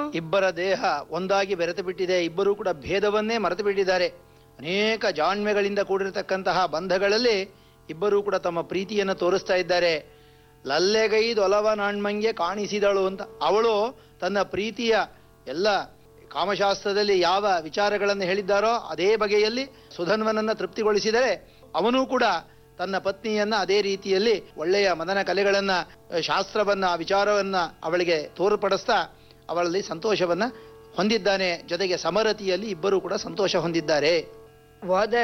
ಇಬ್ಬರ ದೇಹ ಒಂದಾಗಿ ಬೆರೆತು ಬಿಟ್ಟಿದೆ ಇಬ್ಬರೂ ಕೂಡ ಭೇದವನ್ನೇ ಮರೆತು ಬಿಟ್ಟಿದ್ದಾರೆ ಅನೇಕ ಜಾಣ್ಮೆಗಳಿಂದ ಕೂಡಿರತಕ್ಕಂತಹ ಬಂಧಗಳಲ್ಲಿ ಇಬ್ಬರೂ ಕೂಡ ತಮ್ಮ ಪ್ರೀತಿಯನ್ನು ತೋರಿಸ್ತಾ ಇದ್ದಾರೆ ಲಲ್ಲೆಗೈದೊಲವ ನಾಣ್ಮಂಗೆ ಕಾಣಿಸಿದಳು ಅಂತ ಅವಳು ತನ್ನ ಪ್ರೀತಿಯ ಎಲ್ಲ ಕಾಮಶಾಸ್ತ್ರದಲ್ಲಿ ಯಾವ ವಿಚಾರಗಳನ್ನು ಹೇಳಿದ್ದಾರೋ ಅದೇ ಬಗೆಯಲ್ಲಿ ಸುಧನ್ವನನ್ನ ತೃಪ್ತಿಗೊಳಿಸಿದರೆ ಅವನೂ ಕೂಡ ತನ್ನ ಪತ್ನಿಯನ್ನ ಅದೇ ರೀತಿಯಲ್ಲಿ ಒಳ್ಳೆಯ ಮದನ ಕಲೆಗಳನ್ನ ಶಾಸ್ತ್ರವನ್ನ ವಿಚಾರವನ್ನ ಅವಳಿಗೆ ತೋರ್ಪಡಿಸ್ತಾ ಅವಳಲ್ಲಿ ಸಂತೋಷವನ್ನ ಹೊಂದಿದ್ದಾನೆ ಜೊತೆಗೆ ಸಮರತಿಯಲ್ಲಿ ಇಬ್ಬರೂ ಕೂಡ ಸಂತೋಷ ಹೊಂದಿದ್ದಾರೆ ವದ